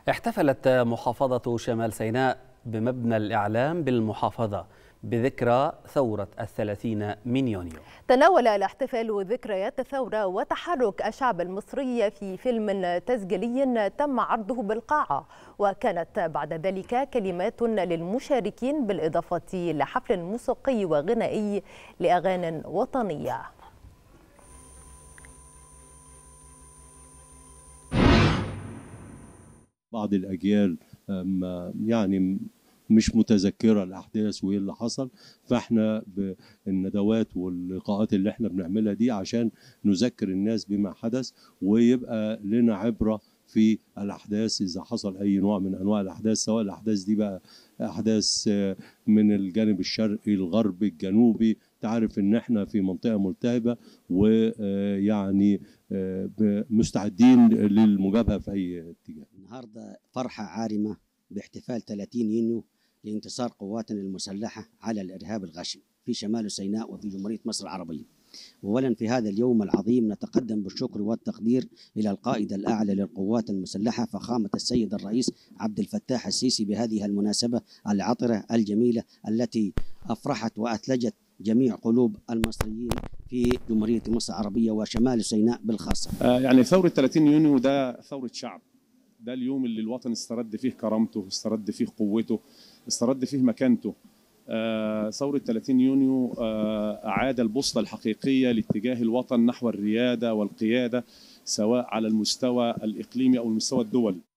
احتفلت محافظة شمال سيناء بمبنى الإعلام بالمحافظة بذكرى ثورة الثلاثين من يونيو تناول الاحتفال ذكريات الثورة وتحرك الشعب المصري في فيلم تسجيلي تم عرضه بالقاعة وكانت بعد ذلك كلمات للمشاركين بالإضافة لحفل موسيقي وغنائي لأغاني وطنية بعض الأجيال يعني مش متذكرة الأحداث وإيه اللي حصل فإحنا بالندوات واللقاءات اللي إحنا بنعملها دي عشان نذكر الناس بما حدث ويبقى لنا عبرة في الأحداث إذا حصل أي نوع من أنواع الأحداث سواء الأحداث دي بقى أحداث من الجانب الشرقي الغربي الجنوبي تعرف إن إحنا في منطقة ملتهبة ويعني مستعدين للمجابهة في أي اتجاه النهارده فرحة عارمة باحتفال 30 يونيو لانتصار قواتنا المسلحة على الإرهاب الغاشم في شمال سيناء وفي جمهورية مصر العربية أولا في هذا اليوم العظيم نتقدم بالشكر والتقدير إلى القائد الأعلى للقوات المسلحة فخامة السيد الرئيس عبد الفتاح السيسي بهذه المناسبة العطرة الجميلة التي أفرحت وأثلجت جميع قلوب المصريين في جمهورية مصر العربية وشمال سيناء بالخاصة آه يعني ثورة 30 يونيو ده ثورة شعب ده اليوم اللي الوطن استرد فيه كرامته استرد فيه قوته استرد فيه مكانته آه ثورة 30 يونيو آه أعاد البوصلة الحقيقية لاتجاه الوطن نحو الريادة والقيادة سواء على المستوى الإقليمي أو المستوى الدولي